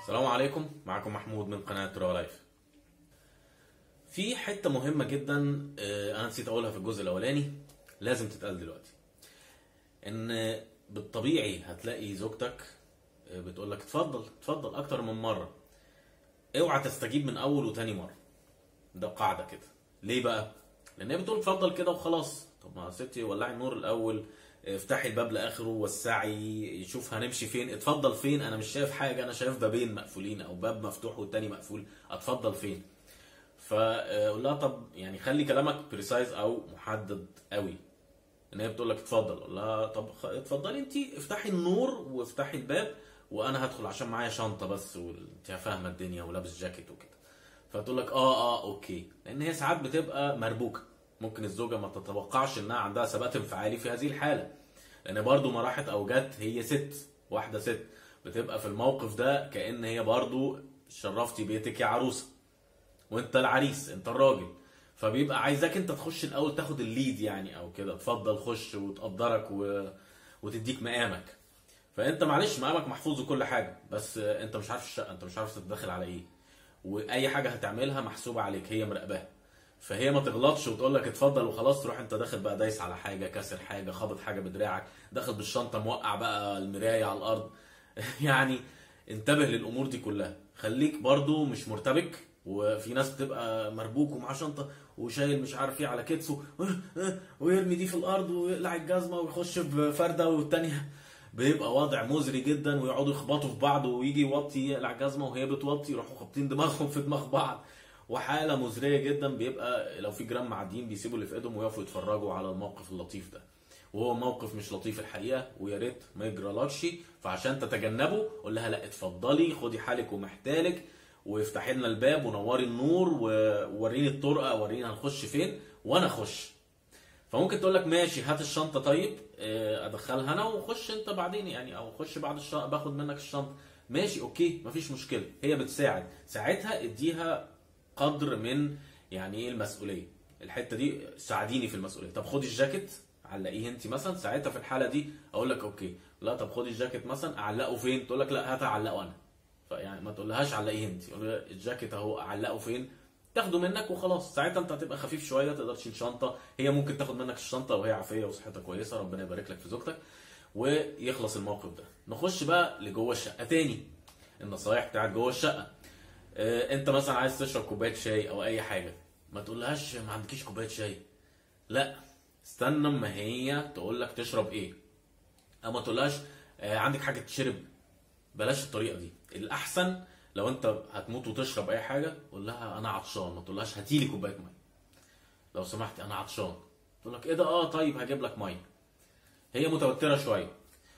السلام عليكم معكم محمود من قناة ترا لايف في حتة مهمة جدا آه، أنا نسيت أقولها في الجزء الأولاني لازم تتقال دلوقتي إن بالطبيعي هتلاقي زوجتك آه، بتقول لك اتفضل اتفضل أكتر من مرة اوعى تستجيب من أول وتاني مرة ده قاعدة كده ليه بقى؟ لأن هي بتقول اتفضل كده وخلاص طب ما يا ستي ولعي النور الأول افتحي الباب لاخره وسعي شوف هنمشي فين اتفضل فين انا مش شايف حاجه انا شايف بابين مقفولين او باب مفتوح والتاني مقفول اتفضل فين فقول لها طب يعني خلي كلامك بريسايز او محدد قوي ان هي بتقول لك اتفضل قول لها طب خ- اتفضلي انت افتحي النور وافتحي الباب وانا هدخل عشان معايا شنطه بس وانت فاهمه الدنيا ولابس جاكيت وكده فتقول لك اه اه اوكي لان هي ساعات بتبقى مربوكه ممكن الزوجه ما تتوقعش انها عندها ثبات انفعالي في هذه الحاله لان برضو ما راحت او جت هي ست واحده ست بتبقى في الموقف ده كان هي برضو شرفتي بيتك يا عروسه وانت العريس انت الراجل فبيبقى عايزاك انت تخش الاول تاخد الليد يعني او كده اتفضل خش وتقدرك و... وتديك مقامك فانت معلش مقامك محفوظ وكل حاجه بس انت مش عارف الشقه انت مش عارف تتدخل على ايه واي حاجه هتعملها محسوبه عليك هي مراقباها فهي ما تغلطش وتقول لك اتفضل وخلاص تروح انت داخل بقى دايس على حاجه كاسر حاجه خابط حاجه بدراعك داخل بالشنطه موقع بقى المرايه على الارض يعني انتبه للامور دي كلها خليك برضو مش مرتبك وفي ناس بتبقى مربوك ومعاه شنطه وشايل مش عارف ايه على كتفه ويرمي دي في الارض ويقلع الجزمه ويخش بفرده والتانيه بيبقى وضع مزري جدا ويقعدوا يخبطوا في بعض ويجي يوطي يقلع جزمه وهي بتوطي يروحوا خابطين دماغهم في دماغ بعض وحاله مزريه جدا بيبقى لو في جيران معديين بيسيبوا اللي في ايدهم ويقفوا يتفرجوا على الموقف اللطيف ده وهو موقف مش لطيف الحقيقه ويا ريت ما يجرالكش فعشان تتجنبه قول لها لا اتفضلي خدي حالك ومحتالك وافتحي لنا الباب ونوري النور ووريني الطرقه وريني هنخش فين وانا اخش فممكن تقول لك ماشي هات الشنطه طيب آه، ادخلها انا وخش انت بعدين يعني او خش بعد الشنطه باخد منك الشنطه ماشي اوكي مفيش مشكله هي بتساعد ساعتها اديها قدر من يعني ايه المسؤوليه الحته دي ساعديني في المسؤوليه طب خدي الجاكيت علقيه انت مثلا ساعتها في الحاله دي اقول لك اوكي لا طب خدي الجاكيت مثلا اعلقه فين تقول لك لا هات اعلقه انا فيعني ما تقولهاش علقيه انت قول لها الجاكيت اهو اعلقه فين تاخده منك وخلاص ساعتها انت هتبقى خفيف شويه تقدر تشيل شنطه هي ممكن تاخد منك الشنطه وهي عافيه وصحتها كويسه ربنا يبارك لك في زوجتك ويخلص الموقف ده نخش بقى لجوه الشقه تاني النصايح بتاعت جوه الشقه اه انت مثلا عايز تشرب كوبايه شاي او اي حاجه ما تقولهاش ما عندكيش كوبايه شاي لا استنى اما هي تقول لك تشرب ايه او ما تقولهاش اه عندك حاجه تشرب بلاش الطريقه دي الاحسن لو انت هتموت وتشرب اي حاجه قول لها انا عطشان ما تقولهاش هاتي لي كوبايه ميه لو سمحتي انا عطشان تقول لك ايه ده اه طيب هجيب لك ميه هي متوتره شويه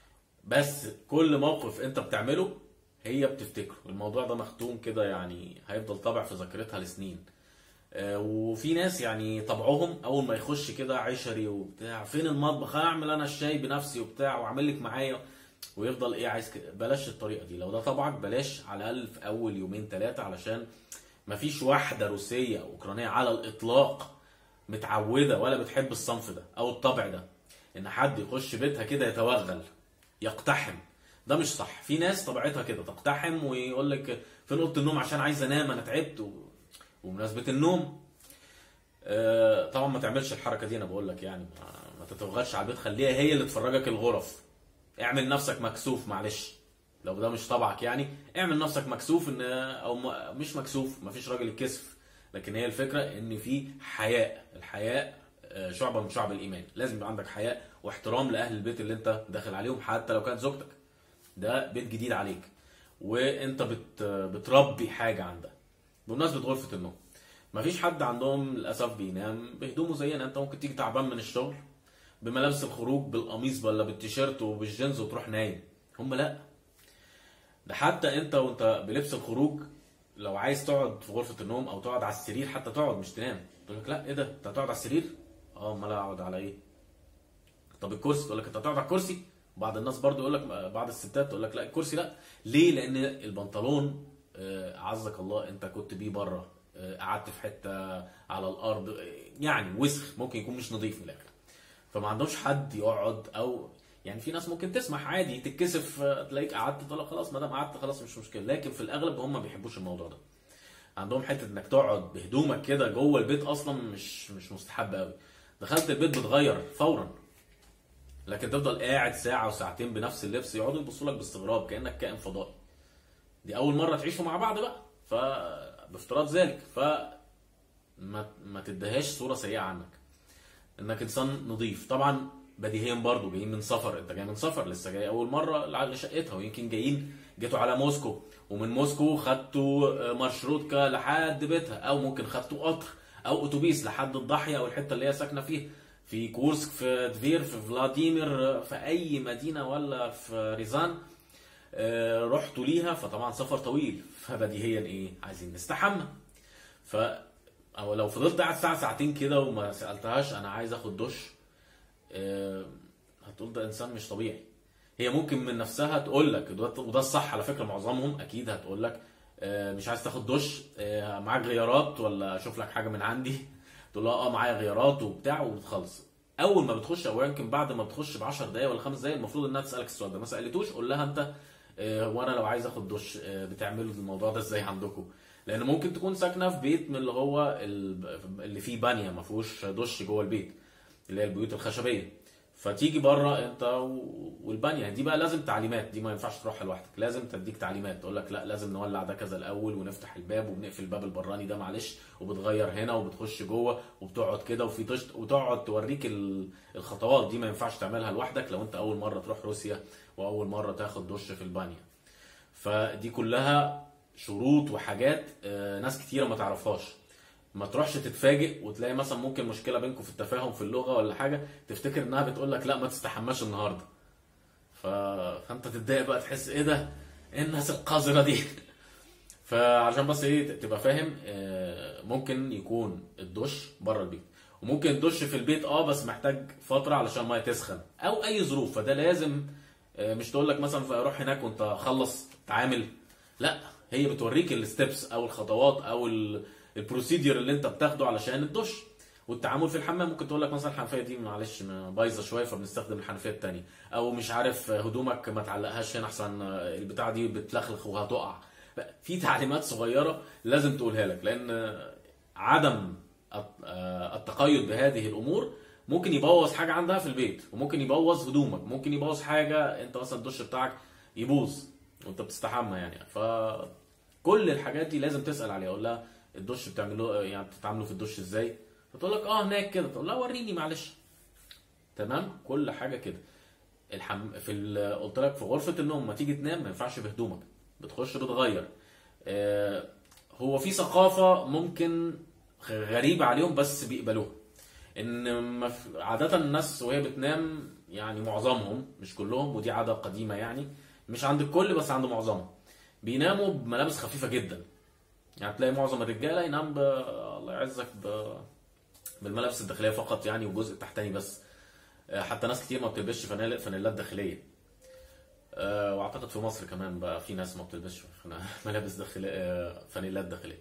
بس كل موقف انت بتعمله هي بتفتكره الموضوع ده مختوم كده يعني هيفضل طابع في ذاكرتها لسنين آه، وفي ناس يعني طبعهم اول ما يخش كده عشري وبتاع فين المطبخ اعمل انا الشاي بنفسي وبتاع واعمل لك معايا ويفضل ايه عايز كده بلاش الطريقه دي لو ده طبعك بلاش على الاقل في اول يومين ثلاثه علشان مفيش واحده روسيه او اوكرانيه على الاطلاق متعوده ولا بتحب الصنف ده او الطبع ده ان حد يخش بيتها كده يتوغل يقتحم ده مش صح في ناس طبيعتها كده تقتحم ويقول لك فين اوضه النوم عشان عايز انام انا تعبت و... وبمناسبه النوم آه، طبعا ما تعملش الحركه دي انا بقول لك يعني ما, ما تتوغلش على البيت خليها هي اللي تفرجك الغرف اعمل نفسك مكسوف معلش لو ده مش طبعك يعني اعمل نفسك مكسوف ان او م- مش مكسوف مفيش راجل يتكسف لكن هي الفكره ان في حياء الحياء آه، شعبه من شعب الايمان لازم يبقى عندك حياء واحترام لاهل البيت اللي انت داخل عليهم حتى لو كانت زوجتك ده بيت جديد عليك وانت بت بتربي حاجه عندها بمناسبه غرفه النوم مفيش حد عندهم للاسف بينام بهدومه زينا انت ممكن تيجي تعبان من الشغل بملابس الخروج بالقميص ولا بالتيشيرت وبالجينز وتروح نايم هم لا ده حتى انت وانت بلبس الخروج لو عايز تقعد في غرفه النوم او تقعد على السرير حتى تقعد مش تنام تقول لك لا ايه ده انت هتقعد على السرير اه امال اقعد على ايه طب الكرسي تقول لك انت هتقعد على الكرسي بعض الناس برضو يقول لك بعض الستات تقول لك لا الكرسي لا ليه لان البنطلون آه، عزك الله انت كنت بيه بره آه، قعدت في حته على الارض آه، يعني وسخ ممكن يكون مش نظيف من الاخر فما عندهمش حد يقعد او يعني في ناس ممكن تسمح عادي تتكسف آه، تلاقيك قعدت تقول لك خلاص ما دام قعدت خلاص مش مشكله لكن في الاغلب هم ما بيحبوش الموضوع ده عندهم حته انك تقعد بهدومك كده جوه البيت اصلا مش مش مستحب قوي دخلت البيت بتغير فورا لكن تفضل قاعد ساعه وساعتين بنفس اللبس يقعدوا يبصوا لك باستغراب كانك كائن فضائي دي اول مره تعيشوا مع بعض بقى ف بافتراض ذلك ف ما ما تديهاش صوره سيئه عنك انك انسان نظيف طبعا بديهيا برضو جايين من سفر انت جاي من سفر لسه جاي اول مره لشقتها ويمكن جايين جيتوا على موسكو ومن موسكو خدتوا مارشروتكا لحد بيتها او ممكن خدتوا قطر او اتوبيس لحد الضاحيه او الحته اللي هي ساكنه فيها في كورسك في دفير في فلاديمير في اي مدينه ولا في ريزان آه، رحتوا ليها فطبعا سفر طويل فبديهيا ايه عايزين نستحمى ف او لو فضلت قاعد ساعه ساعتين كده وما سالتهاش انا عايز اخد دش آه، هتقول ده انسان مش طبيعي هي ممكن من نفسها تقول لك وده وده الصح على فكره معظمهم اكيد هتقول لك آه، مش عايز تاخد دش آه، معاك غيارات ولا اشوف لك حاجه من عندي تقول لها اه معايا غيارات وبتاع وبتخلص اول ما بتخش او يمكن بعد ما بتخش ب 10 دقايق ولا 5 دقايق المفروض انها تسالك السؤال ده ما سالتوش قول لها انت آه، وانا لو عايز اخد دش آه، بتعملوا الموضوع ده ازاي عندكم لان ممكن تكون ساكنه في بيت من اللي هو ال- اللي فيه بانيه ما فيهوش دش جوه البيت اللي هي البيوت الخشبيه فتيجي بره انت و- والبانيه دي بقى لازم تعليمات دي ما ينفعش تروحها لوحدك لازم تديك تعليمات تقول لك لا لازم نولع ده كذا الاول ونفتح الباب وبنقفل الباب البراني ده معلش وبتغير هنا وبتخش جوه وبتقعد كده وفي طشت وتقعد توريك ال- الخطوات دي ما ينفعش تعملها لوحدك لو انت اول مره تروح روسيا واول مره تاخد دش في البانيه فدي كلها شروط وحاجات آه، ناس كتيره ما تعرفهاش ما تروحش تتفاجئ وتلاقي مثلا ممكن مشكله بينكم في التفاهم في اللغه ولا حاجه تفتكر انها بتقول لك لا ما تستحماش النهارده ف... فانت تتضايق بقى تحس ايه ده ايه الناس القذره دي فعشان بس ايه تبقى فاهم آه، ممكن يكون الدش بره البيت وممكن الدش في البيت اه بس محتاج فتره علشان الميه تسخن او اي ظروف فده لازم آه، مش تقول لك مثلا روح هناك وانت خلص تعامل لا هي بتوريك الستبس او الخطوات او ال- البروسيدير اللي انت بتاخده علشان الدش والتعامل في الحمام ممكن تقول لك مثلا الحنفيه دي معلش م- بايظه شويه فبنستخدم الحنفيه التانية او مش عارف هدومك ما تعلقهاش هنا احسن البتاع دي بتلخلخ وهتقع في تعليمات صغيره لازم تقولها لك لان عدم الت- آه، التقيد بهذه الامور ممكن يبوظ حاجه عندها في البيت وممكن يبوظ هدومك ممكن يبوظ حاجه انت مثلا الدش بتاعك يبوظ وانت بتستحمى يعني فكل الحاجات دي لازم تسال عليها اقول لها الدش بتعملوه يعني بتتعاملوا في الدش ازاي فتقول لك اه هناك كده تقول لها وريني معلش تمام كل حاجه كده الحم... في ال... قلت لك في غرفه النوم ما تيجي تنام ما ينفعش بهدومك بتخش بتغير آه هو في ثقافه ممكن غريبه عليهم بس بيقبلوها ان ما في- عاده الناس وهي بتنام يعني معظمهم مش كلهم ودي عاده قديمه يعني مش عند الكل بس عند معظمهم بيناموا بملابس خفيفه جدا يعني تلاقي معظم الرجاله ينام ب... الله يعزك ب... بالملابس الداخليه فقط يعني والجزء التحتاني بس آه، حتى ناس كتير ما بتلبسش فانيلا فانيلات داخليه آه، واعتقد في مصر كمان بقى في ناس ما بتلبسش فنا- ملابس داخليه آه، فانيلات داخليه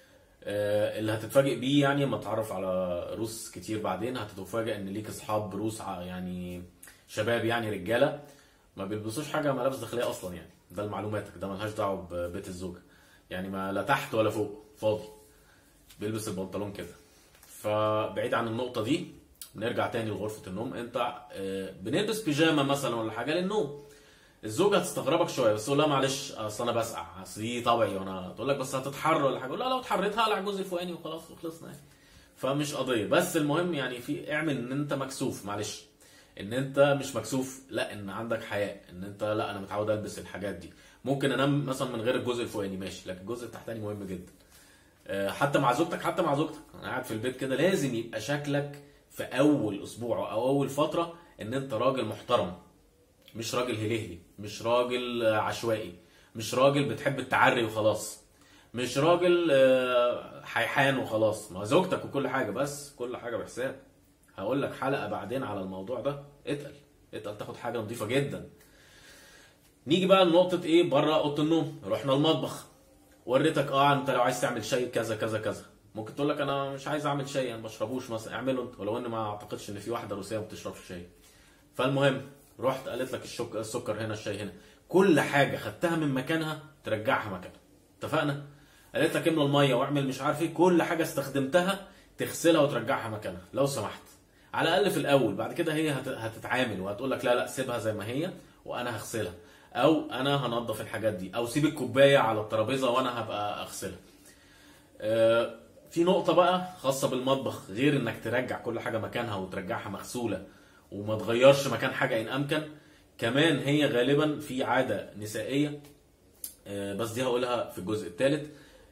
آه، اللي هتتفاجئ بيه يعني لما تتعرف على روس كتير بعدين هتتفاجئ ان ليك اصحاب روس ع- يعني شباب يعني رجاله ما بيلبسوش حاجه ملابس داخليه اصلا يعني ده لمعلوماتك ده ملهاش دعوه ببيت الزوجه يعني ما لا تحت ولا فوق فاضي بيلبس البنطلون كده فبعيد عن النقطه دي نرجع تاني لغرفه النوم انت آه، بنلبس بيجامه مثلا ولا حاجه للنوم الزوجه هتستغربك شويه بس تقول لها معلش اصل انا بسقع اصل دي طبعي وانا تقول لك بس هتتحر ولا حاجه لا لو اتحريت هقلع الجزء الفوقاني وخلاص وخلصنا يعني فمش قضيه بس المهم يعني في اعمل ان انت مكسوف معلش ان انت مش مكسوف لا ان عندك حياء ان انت لا انا متعود البس الحاجات دي ممكن انام مثلا من غير الجزء الفوقاني ماشي لكن الجزء التحتاني مهم جدا آه، حتى مع زوجتك حتى مع زوجتك انا قاعد في البيت كده لازم يبقى شكلك في اول اسبوع او اول فتره ان انت راجل محترم مش راجل هلهلي مش راجل آه، عشوائي مش راجل بتحب التعري وخلاص مش راجل آه، حيحان وخلاص ما زوجتك وكل حاجه بس كل حاجه بحساب هقول لك حلقه بعدين على الموضوع ده اتقل اتقل تاخد حاجه نظيفه جدا نيجي بقى لنقطه ايه بره اوضه النوم رحنا المطبخ وريتك اه انت لو عايز تعمل شاي كذا كذا كذا ممكن تقول لك انا مش عايز اعمل شاي انا ما بشربوش مثلا اعمله انت ولو ان ما اعتقدش ان في واحده روسيه ما بتشربش شاي فالمهم رحت قالت لك الشك... السكر هنا الشاي هنا كل حاجه خدتها من مكانها ترجعها مكانها اتفقنا قالت لك املى الميه واعمل مش عارف ايه كل حاجه استخدمتها تغسلها وترجعها مكانها لو سمحت على الاقل في الاول بعد كده هي هت... هتتعامل وهتقول لك لا لا سيبها زي ما هي وانا هغسلها او انا هنضف الحاجات دي او سيب الكوبايه على الترابيزه وانا هبقى اغسلها آه، في نقطة بقى خاصة بالمطبخ غير انك ترجع كل حاجة مكانها وترجعها مغسولة وما تغيرش مكان حاجة ان امكن كمان هي غالبا في عادة نسائية آه، بس دي هقولها في الجزء الثالث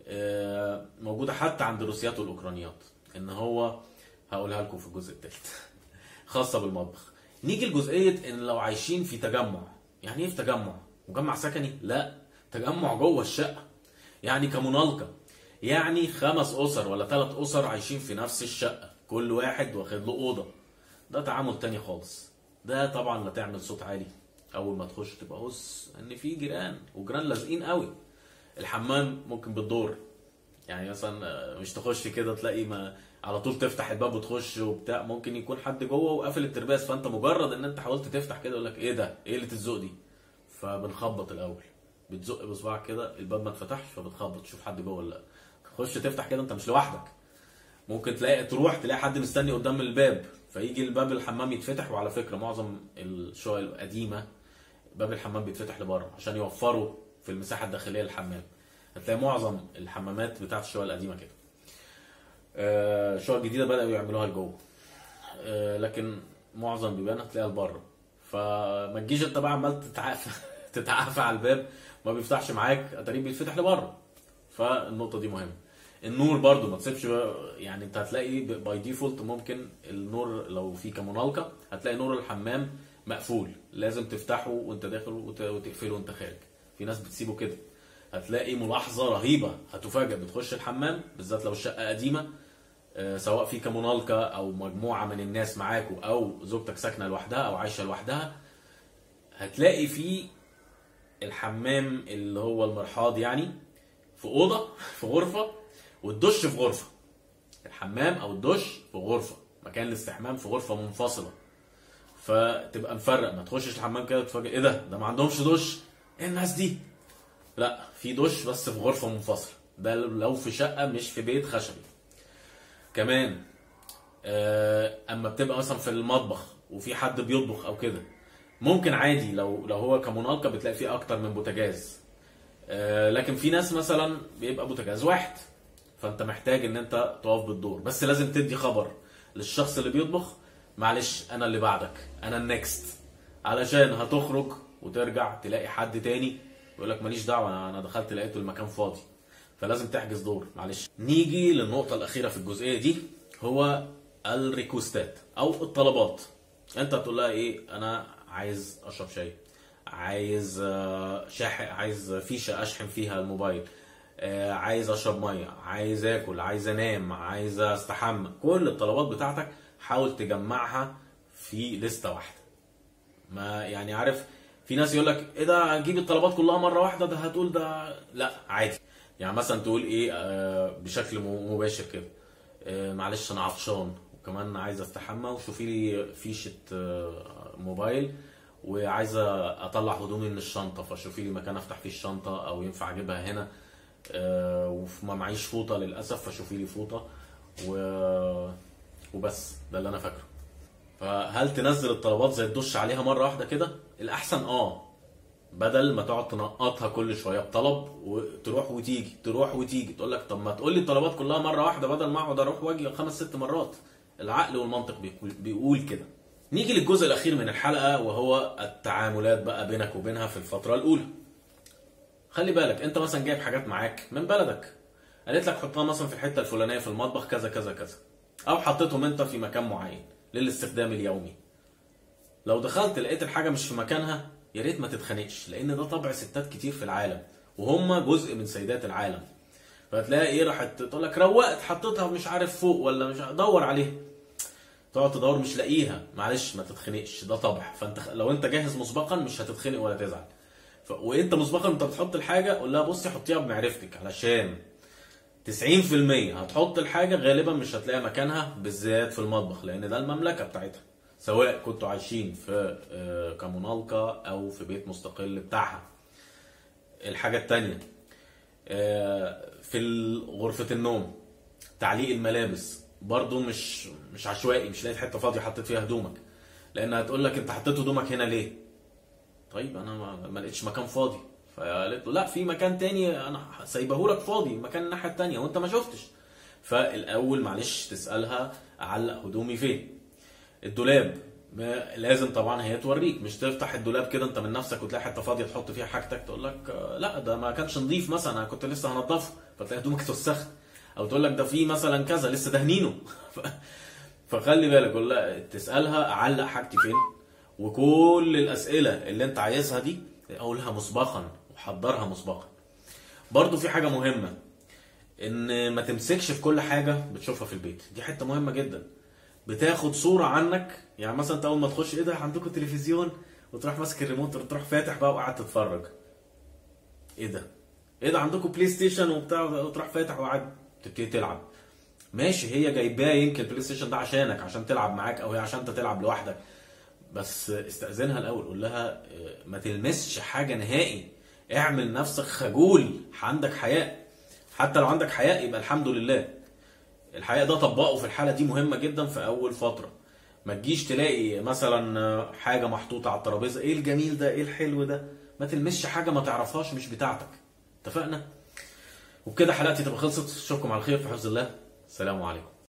موجودة حتى عند الروسيات والاوكرانيات ان هو هقولها لكم في الجزء الثالث خاصة بالمطبخ نيجي لجزئية ان لو عايشين في تجمع يعني ايه في تجمع مجمع سكني لا تجمع جوه الشقة يعني كمنالقة يعني خمس اسر ولا ثلاث اسر عايشين في نفس الشقه كل واحد واخد له اوضه ده تعامل تاني خالص ده طبعا لا تعمل صوت عالي اول ما تخش تبقى بص ان في جيران وجيران لازقين قوي الحمام ممكن بالدور يعني مثلا آه، مش تخش كده تلاقي ما على طول تفتح الباب وتخش وبتاع ممكن يكون حد جوه وقافل الترباس فانت مجرد ان انت حاولت تفتح كده يقول لك ايه ده ايه اللي الذوق دي فبنخبط الاول بتزق بصبعك كده الباب ما اتفتحش فبتخبط تشوف حد جوه ولا لا تخش تفتح كده انت مش لوحدك ممكن تلاقي تروح تلاقي حد مستني قدام الباب فيجي الباب الحمام يتفتح وعلى فكره معظم الشقق القديمه باب الحمام بيتفتح لبره عشان يوفروا في المساحه الداخليه للحمام هتلاقي معظم الحمامات بتاعت الشقق القديمه كده آه، الشقق الجديده بداوا يعملوها لجوه آه، لكن معظم بيبان هتلاقيها لبره فما تجيش انت بقى عمال تتعافى تتعافى على الباب ما بيفتحش معاك اتاريه بيتفتح لبره فالنقطه دي مهمه النور برضو ما تسيبش بقى- يعني انت هتلاقي باي ديفولت ممكن النور لو في كمنالقه هتلاقي نور الحمام مقفول لازم تفتحه وانت داخل وت- وتقفله وانت خارج في ناس بتسيبه كده هتلاقي ملاحظه رهيبه هتفاجئ بتخش الحمام بالذات لو الشقه قديمه آه، سواء في كمنالقه او مجموعه من الناس معاكوا او زوجتك ساكنه لوحدها او عايشه لوحدها هتلاقي في الحمام اللي هو المرحاض يعني في اوضه في غرفه والدش في غرفه الحمام او الدش في غرفه مكان الاستحمام في غرفه منفصله فتبقى مفرق ما تخشش الحمام كده تتفاجئ ايه ده ده ما عندهمش دش ايه الناس دي لا في دش بس في غرفه منفصله ده لو في شقه مش في بيت خشبي كمان آه، اما بتبقى مثلا في المطبخ وفي حد بيطبخ او كده ممكن عادي لو لو هو كمناقه بتلاقي فيه اكتر من بوتاجاز آه، لكن في ناس مثلا بيبقى بوتاجاز واحد فانت محتاج ان انت تقف بالدور بس لازم تدي خبر للشخص اللي بيطبخ معلش انا اللي بعدك انا النكست علشان هتخرج وترجع تلاقي حد تاني يقول لك ماليش دعوه انا انا دخلت لقيته المكان فاضي فلازم تحجز دور معلش نيجي للنقطه الاخيره في الجزئيه دي هو الريكوستات او الطلبات انت تقول لها ايه انا عايز اشرب شاي عايز آه، شاحن عايز فيشه اشحن فيها الموبايل آه، عايز اشرب ميه عايز اكل عايز انام عايز استحمى كل الطلبات بتاعتك حاول تجمعها في لستة واحده ما يعني عارف في ناس يقول لك ايه ده اجيب الطلبات كلها مره واحده ده هتقول ده لا عادي يعني مثلا تقول ايه آه، بشكل م- مباشر كده آه، معلش انا عطشان وكمان عايز استحمى وشوفي لي فيشه آه، موبايل وعايزه اطلع هدومي من الشنطه فشوفي لي مكان افتح فيه الشنطه او ينفع اجيبها هنا آه، وما معيش فوطه للاسف فشوفي لي فوطه و... وبس ده اللي انا فاكره فهل تنزل الطلبات زي الدش عليها مره واحده كده الاحسن اه بدل ما تقعد تنقطها كل شويه بطلب وتروح وتيجي تروح وتيجي تقول لك طب ما تقول لي الطلبات كلها مره واحده بدل ما اقعد اروح واجي خمس ست مرات العقل والمنطق بيقول, بيقول كده نيجي للجزء الاخير من الحلقه وهو التعاملات بقى بينك وبينها في الفتره الاولى خلي بالك انت مثلا جايب حاجات معاك من بلدك قالت لك حطها مثلا في الحته الفلانيه في المطبخ كذا كذا كذا او حطيتهم انت في مكان معين للاستخدام اليومي لو دخلت لقيت الحاجه مش في مكانها يا ريت ما تتخانقش لان ده طبع ستات كتير في العالم وهم جزء من سيدات العالم فتلاقي ايه راحت تقول لك روقت حطيتها مش عارف فوق ولا مش عارف- دور عليها تقعد تدور مش لاقيها معلش ما تتخنقش ده طبع فانت خ- لو انت جاهز مسبقا مش هتتخنق ولا تزعل ف... وانت مسبقا انت بتحط الحاجه قول لها بصي حطيها بمعرفتك علشان 90% هتحط الحاجه غالبا مش هتلاقي مكانها بالذات في المطبخ لان ده المملكه بتاعتها سواء كنتوا عايشين في آه، كمنالقة او في بيت مستقل بتاعها الحاجة التانية آه، في ال- غرفة النوم تعليق الملابس برضو مش مش عشوائي مش لقيت حتة فاضية حطيت فيها هدومك لان هتقول لك انت حطيت هدومك هنا ليه طيب انا ما, ما لقيتش مكان فاضي فقالت له لا في مكان تاني انا سايبه لك فاضي مكان الناحيه التانيه وانت ما شفتش فالاول معلش تسالها اعلق هدومي فين الدولاب ما لازم طبعا هي توريك مش تفتح الدولاب كده انت من نفسك وتلاقي حته فاضيه تحط فيها حاجتك تقول لك آه، لا ده ما كانش نظيف مثلا انا كنت لسه هنضفه فتلاقي هدومك اتوسخت او تقول لك ده في مثلا كذا لسه دهنينه ف- فخلي بالك قول لها تسالها اعلق حاجتي فين وكل الاسئله اللي انت عايزها دي اقولها مسبقا وحضرها مسبقا برضو في حاجه مهمه ان ما تمسكش في كل حاجه بتشوفها في البيت دي حته مهمه جدا بتاخد صوره عنك يعني مثلا انت اول ما تخش ايه ده عندكم تلفزيون وتروح ماسك الريموت وتروح فاتح بقى وقاعد تتفرج ايه ده ايه ده عندكم بلاي ستيشن وبتاع وتروح فاتح وقاعد تبتدي تلعب ماشي هي جايباه يمكن البلاي ستيشن ده عشانك عشان تلعب معاك او هي عشان انت تلعب لوحدك بس استأذنها الأول قول لها اه، ما تلمسش حاجة نهائي اعمل نفسك خجول عندك حياء حتى لو عندك حياء يبقى الحمد لله الحياء ده طبقه في الحالة دي مهمة جدا في أول فترة ما تجيش تلاقي مثلا اه، حاجة محطوطة على الترابيزة ايه الجميل ده ايه الحلو ده ما تلمسش حاجة ما تعرفهاش مش بتاعتك اتفقنا وبكده حلقتي تبقى خلصت اشوفكم على خير في حفظ الله السلام عليكم